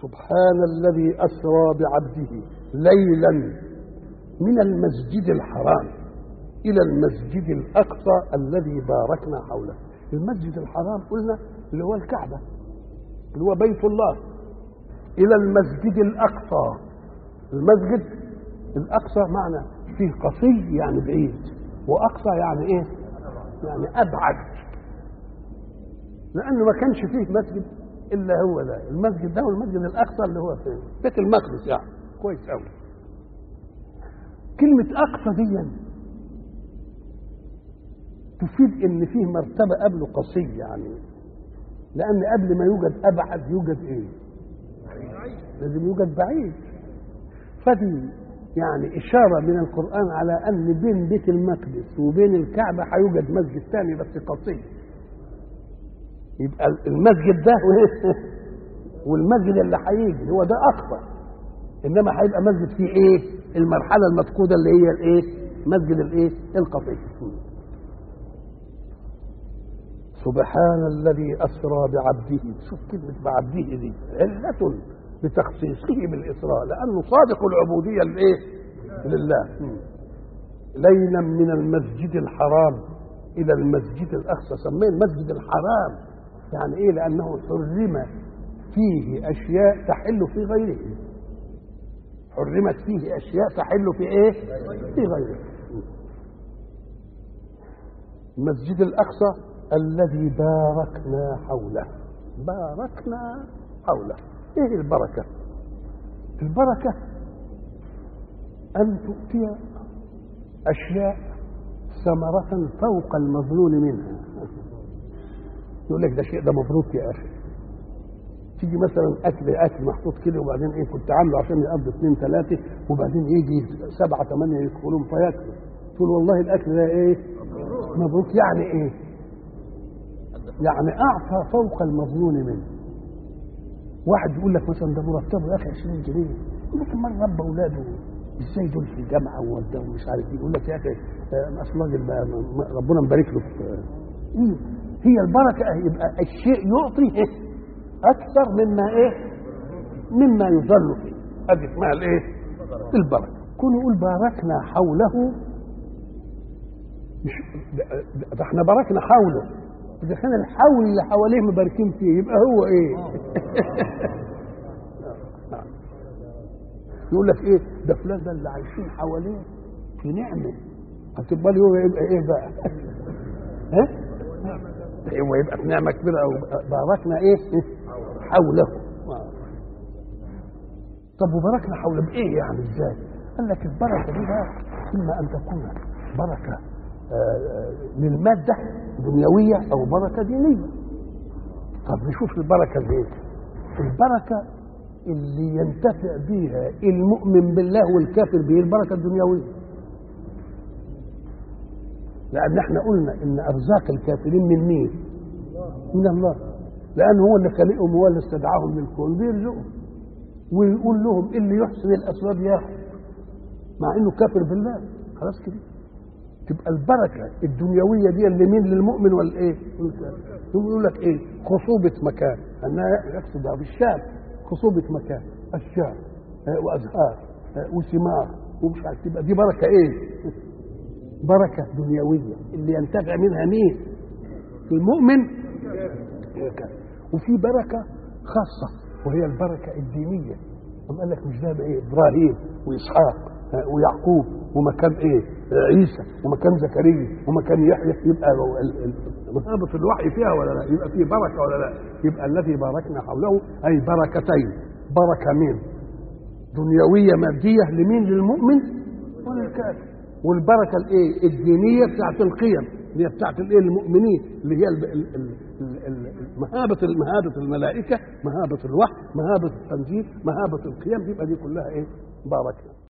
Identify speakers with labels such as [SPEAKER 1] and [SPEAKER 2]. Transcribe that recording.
[SPEAKER 1] سبحان الذي أسرى بعبده ليلا من المسجد الحرام إلى المسجد الأقصى الذي باركنا حوله المسجد الحرام قلنا اللي هو الكعبة اللي هو بيت الله إلى المسجد الأقصى المسجد الأقصى معنى فيه قصي يعني بعيد وأقصى يعني إيه؟ يعني أبعد لأنه ما كانش فيه مسجد إلا هو ده المسجد ده والمسجد الأقصى اللي هو فين؟ بيت المقدس يعني كويس أوي كلمة أقصى دي تفيد إن فيه مرتبة قبله قصي يعني لأن قبل ما يوجد أبعد يوجد إيه؟ لازم يوجد بعيد فدي يعني إشارة من القرآن على أن بين بيت المقدس وبين الكعبة هيوجد مسجد ثاني بس قصير يبقى المسجد ده والمسجد اللي هيجي هو ده أقصى إنما هيبقى مسجد فيه إيه؟ المرحلة المفقودة اللي هي الإيه؟ مسجد الإيه؟ القصير سبحان الذي أسرى بعبده شوف كلمة بعبده دي علة بتخصيصه بالإسراء لأنه صادق العبودية لإيه؟ لله ليلا من المسجد الحرام إلى المسجد الأقصى سميه المسجد الحرام يعني إيه لأنه حرم فيه أشياء تحل في غيره حرمت فيه أشياء تحل في إيه؟ في غيره المسجد الأقصى الذي باركنا حوله باركنا حوله ايه البركه البركه ان تؤتي اشياء ثمرة فوق المظنون منها يقول لك ده شيء ده مبروك يا اخي تيجي مثلا اكل اكل محطوط كده وبعدين ايه كنت عامله عشان يقضي اثنين ثلاثه وبعدين يجي سبعه ثمانيه يدخلون فياكلوا تقول والله الاكل ده ايه مبروك يعني ايه يعني اعطى فوق المظنون منه واحد يقول لك مثلا ده مرتبه يا اخي 20 جنيه يقول لك امال رب اولاده ازاي دول في الجامعه ووداهم مش عارف ايه يقول لك يا اخي اصل راجل ربنا مبارك له في إيه؟ هي البركه يبقى الشيء يعطي إيه؟ اكثر مما ايه؟ مما يظل فيه ادي اسمها الايه؟ البركه كون يقول باركنا حوله مش ده احنا باركنا حوله اذا كان الحول اللي حواليه مباركين فيه يبقى هو ايه يقول لك ايه ده فلان ده اللي عايشين حواليه في نعمه هتبقى لي هو يبقى ايه بقى ها هو يبقى في نعمه كبيره او باركنا ايه حوله طب وباركنا حوله بايه يعني ازاي قال لك البركه دي بقى اما ان تكون بركه للمادة دنيوية أو بركة دينية طب نشوف البركة دي البركة اللي ينتفع بها المؤمن بالله والكافر به البركة الدنيوية لأن احنا قلنا إن أرزاق الكافرين من مين؟ من الله لأن هو اللي خلقهم هو اللي استدعاهم للكون بيرزقهم ويقول لهم اللي يحسن الأسباب ياخد مع إنه كافر بالله خلاص كده تبقى البركه الدنيويه دي اللي مين للمؤمن والايه؟ يقول لك ايه؟ خصوبه مكان انها يقصد في الشام خصوبه مكان اشجار وازهار وثمار ومش عارف تبقى دي بركه ايه؟ بركه دنيويه اللي ينتفع منها مين؟ المؤمن وفي بركه خاصه وهي البركه الدينيه أم قال لك مش ده ايه؟ ابراهيم واسحاق ويعقوب ومكان ايه عيسى ومكان زكريا ومكان يحيى يبقى مهابة الوحي فيها ولا لا يبقى فيه بركة ولا لا يبقى الذي باركنا حوله أي بركتين بركة مين دنيوية مادية لمين للمؤمن وللكافر والبركة الايه الدينية بتاعت القيم اللي هي بتاعت الايه المؤمنين اللي هي مهابة مهابة الملائكة مهابة الوحي مهابة التنزيل مهابة القيم يبقى دي كلها ايه باركنا